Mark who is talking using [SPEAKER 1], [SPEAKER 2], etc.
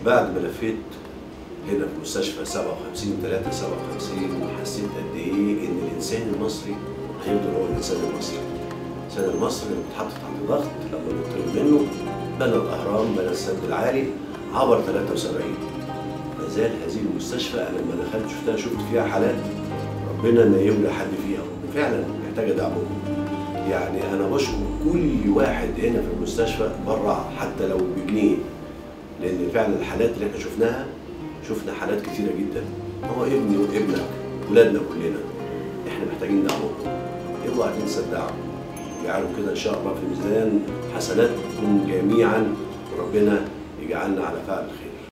[SPEAKER 1] بعد ما لفيت هنا في مستشفى 57 3 57 حسيت قد ايه ان الانسان المصري هيفضل هو الانسان المصري. الانسان المصري اللي بيتحط تحت ضغط لما بيطلب منه بنى الاهرام بنى السد العالي عبر 73 ما زال هذه المستشفى انا لما دخلت شفتها شفت فيها حالات ربنا ما يولى حد فيها وفعلا محتاجه دعمهم يعني انا بشكر كل واحد هنا في المستشفى بره حتى لو بجنيه لان فعلا الحالات اللي احنا شفناها شفنا حالات كثيره جدا هو ابني وابنك ولادنا كلنا احنا محتاجين دعمهم اوعى تنسى الدعم اجعلوا كده ان شاء الله في ميزان حسناتكم جميعا وربنا يجعلنا على فعل الخير